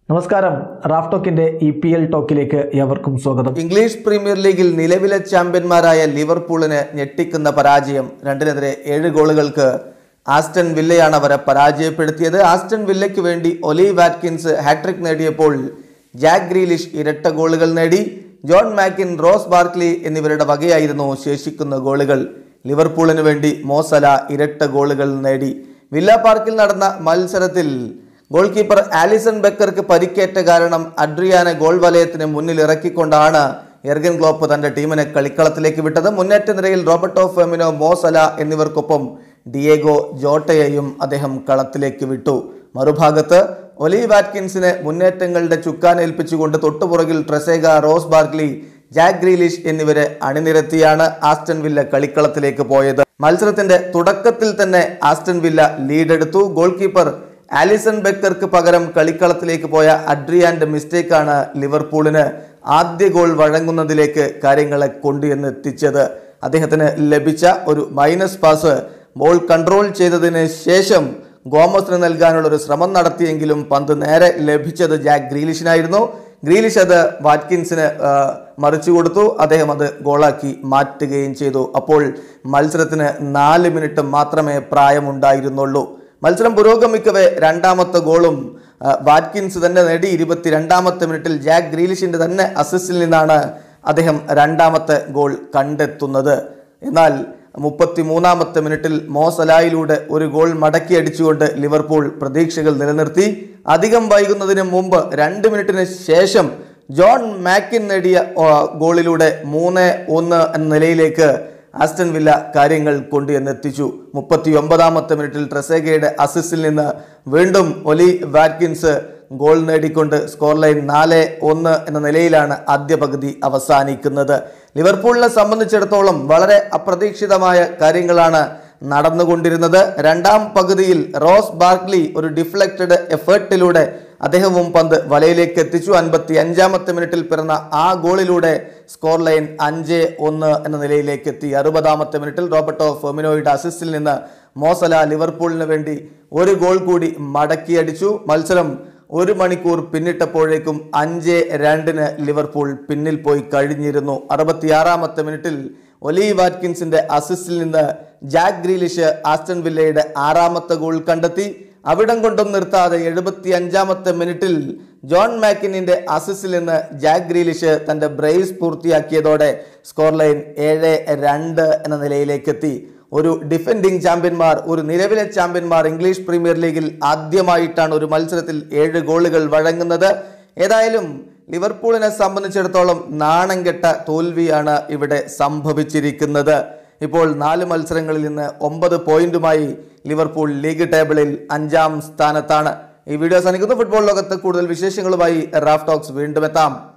നമസ്കാരം റാഫ് ടോക്കിന്റെ E P L ടോക്കിലേക്ക് എവർക്കും സ്വാഗതം ഇംഗ്ലീഷ് പ്രീമിയർ ലീഗിൽ നിലവിലെ ചാമ്പ്യന്മാരായ ലിവർപൂളിന് ഞെട്ടിക്കുന്ന പരാജയം രണ്ടിനെതിരെ ഏഴ് ഗോളുകൾക്ക് ആസ്റ്റൺ വില്ലയാണ് അവരെ പരാജയപ്പെടുത്തിയത് ആസ്റ്റൺ വില്ലയ്ക്ക് വേണ്ടി ഒലി വാറ്റ്കിൻസ് ഹാട്രിക് നേടിയപ്പോൾ ജാക്ക് ഗ്രീലിഷ് ഇരട്ട ഗോളുകൾ നേടി ജോൺ മാക്കിൻ റോസ് ബാർക്ലി എന്നിവരുടെ വകയായിരുന്നു ശേഷിക്കുന്ന ഗോളുകൾ ലിവർപൂളിന് വേണ്ടി മോസല ഇരട്ട ഗോളുകൾ നേടി വില്ല പാർക്കിൽ നടന്ന മത്സരത്തിൽ ഗോൾ കീപ്പർ ആലിസൺ ബെക്കർക്ക് പരിക്കേറ്റ കാരണം അഡ്രിയാനെ ഗോൾ വലയത്തിന് മുന്നിൽ ഇറക്കിക്കൊണ്ടാണ് എർഗൻ ക്ലോപ്പ് തന്റെ ടീമിനെ കളിക്കളത്തിലേക്ക് വിട്ടത് മുന്നേറ്റ നിരയിൽ റോബർട്ടോ ഫെമിനോ മോസല എന്നിവർക്കൊപ്പം ഡിയേഗോ ജോട്ടയെയും അദ്ദേഹം കളത്തിലേക്ക് വിട്ടു മറുഭാഗത്ത് ഒലി വാറ്റ്കിൻസിനെ മുന്നേറ്റങ്ങളുടെ ചുക്കാനേൽപ്പിച്ചുകൊണ്ട് തൊട്ടുപുറകിൽ Trezeguet Ross Barkley Jack Grealish എന്നിവരെ അണിനിരത്തിയാണ് ആസ്റ്റൺ വില്ല കളിക്കളത്തിലേക്ക് പോയത് മത്സരത്തിന്റെ തുടക്കത്തിൽ തന്നെ ആസ്റ്റൺ വില്ല ലീഡെടുത്തു ഗോൾ കീപ്പർ ആലിസൺ ബെക്കർക്ക് പകരം കളിക്കളത്തിലേക്ക് പോയ അഡ്രിയാന്റെ മിസ്റ്റേക്കാണ് ലിവർപൂളിന് ആദ്യ ഗോൾ വഴങ്ങുന്നതിലേക്ക് കാര്യങ്ങളെ കൊണ്ടുവന്ന് എത്തിച്ചത് അദ്ദേഹത്തിന് ലഭിച്ച ഒരു മൈനസ് പാസ് ബോൾ കൺട്രോൾ ചെയ്തതിന് ശേഷം ഗോമസിന് നൽകാനുള്ള ഒരു ശ്രമം നടത്തിയെങ്കിലും പന്ത് നേരെ ലഭിച്ചത് ജാക്ക് ഗ്രീലിഷിനായിരുന്നു ഗ്രീലിഷ് അത് വാറ്റ്കിൻസിന് ആ, മറിച്ചു കൊടുത്തു അദ്ദേഹം അത് ഗോളാക്കി മാറ്റുകയും ചെയ്തു അപ്പോൾ മത്സരത്തിന് നാല് മിനിറ്റ് മാത്രമേ പ്രായമുണ്ടായിരുന്നുള്ളൂ മത്സരം പുരോഗമിക്കവേ രണ്ടാമത്തെ ഗോളും ആ, വാറ്റ്കിൻസ് തന്നെ നേടി ഇരുപത്തിരണ്ടാമത്തെ മിനിറ്റിൽ ജാക്ക് ഗ്രീലിഷിന്റെ തന്നെ അസിസ്റ്റിൽ നിന്നാണ് അദ്ദേഹം രണ്ടാമത്തെ ഗോൾ കണ്ടെത്തുന്നത് എന്നാൽ മുപ്പത്തി മൂന്നാമത്തെ മിനിറ്റിൽ മോസലായിലൂടെ ഒരു ഗോൾ മടക്കി അടിച്ചുകൊണ്ട് ലിവർപൂൾ പ്രതീക്ഷകൾ നിലനിർത്തി അധികം വൈകുന്നതിന് മുമ്പ് രണ്ട് മിനിറ്റിന് ശേഷം ജോൺ മാക്കിൻ നേടിയ ആ, ഗോളിലൂടെ മൂന്ന് ഒന്ന് എന്ന നിലയിലേക്ക് ആസ്റ്റൺ വില്ല കാര്യങ്ങൾ കൊണ്ടുവന്നെത്തിച്ചു മുപ്പത്തി ഒമ്പതാമത്തെ മിനിറ്റിൽ ട്രെസേഗയുടെ അസിസ്റ്റിൽ നിന്ന് വീണ്ടും ഒലി വാറ്റ്കിൻസ് ഗോൾ നേടിക്കൊണ്ട് സ്കോർ ലൈൻ നാല് ഒന്ന് എന്ന നിലയിലാണ് ആദ്യ പകുതി അവസാനിക്കുന്നത് ലിവർപൂളിനെ സംബന്ധിച്ചിടത്തോളം വളരെ അപ്രതീക്ഷിതമായ കാര്യങ്ങളാണ് നടന്നുകൊണ്ടിരുന്നത് രണ്ടാം പകുതിയിൽ റോസ് ബാർക്ലി ഒരു ഡിഫ്ലക്റ്റഡ് എഫേർട്ടിലൂടെ അദ്ദേഹവും പന്ത് വലയിലേക്ക് എത്തിച്ചു അൻപത്തി അഞ്ചാമത്തെ മിനിറ്റിൽ പിറന്ന ആ ഗോളിലൂടെ സ്കോർ ലൈൻ അഞ്ച് ഒന്ന് എന്ന നിലയിലേക്ക് എത്തി അറുപതാമത്തെ മിനിറ്റിൽ റോബർട്ടോ ഫെമിനോയുടെ അസിസ്റ്റിൽ നിന്ന് മോസല ലിവർപൂളിന് വേണ്ടി ഒരു ഗോൾ കൂടി മടക്കിയടിച്ചു മത്സരം ഒരു മണിക്കൂർ പിന്നിട്ടപ്പോഴേക്കും അഞ്ച് രണ്ടിന് ലിവർപൂൾ പിന്നിൽ പോയി കഴിഞ്ഞിരുന്നു അറുപത്തിയാറാമത്തെ മിനിറ്റിൽ ഒലി വാറ്റ്കിൻസിന്റെ അസിസ്റ്റിൽ നിന്ന് ജാക്ക് ഗ്രീലിഷ് ആസ്റ്റൺ വില്ലയുടെ ആറാമത്തെ ഗോൾ കണ്ടെത്തി അവിടം കൊണ്ടും നിർത്താതെ എഴുപത്തി അഞ്ചാമത്തെ മിനിറ്റിൽ ജോൺ മാക്കിനിന്റെ അസിസ്റ്റിൽ നിന്ന് ജാക്ക് ഗ്രീലിഷ് തന്റെ ബ്രേസ് പൂർത്തിയാക്കിയതോടെ സ്കോർ ലൈൻ ഏഴ് രണ്ട് എന്ന നിലയിലേക്ക് എത്തി ഒരു ഡിഫൻഡിംഗ് ചാമ്പ്യന്മാർ ഒരു നിലവിലെ ചാമ്പ്യന്മാർ ഇംഗ്ലീഷ് പ്രീമിയർ ലീഗിൽ ആദ്യമായിട്ടാണ് ഒരു മത്സരത്തിൽ ഏഴ് ഗോളുകൾ വഴങ്ങുന്നത് ഏതായാലും ലിവർപൂളിനെ സംബന്ധിച്ചിടത്തോളം നാണം കെട്ട തോൽവിയാണ് ഇവിടെ സംഭവിച്ചിരിക്കുന്നത് ഇപ്പോൾ നാല് മത്സരങ്ങളിൽ നിന്ന് ഒമ്പത് പോയിന്റുമായി ലിവർപൂൾ ലീഗ് ടേബിളിൽ അഞ്ചാം സ്ഥാനത്താണ് ഈ വീഡിയോ അവസാനിക്കുന്നു ഫുട്ബോൾ ലോകത്ത് കൂടുതൽ വിശേഷങ്ങളുമായി റാഫ് ടോക്സ് വീണ്ടും എത്താം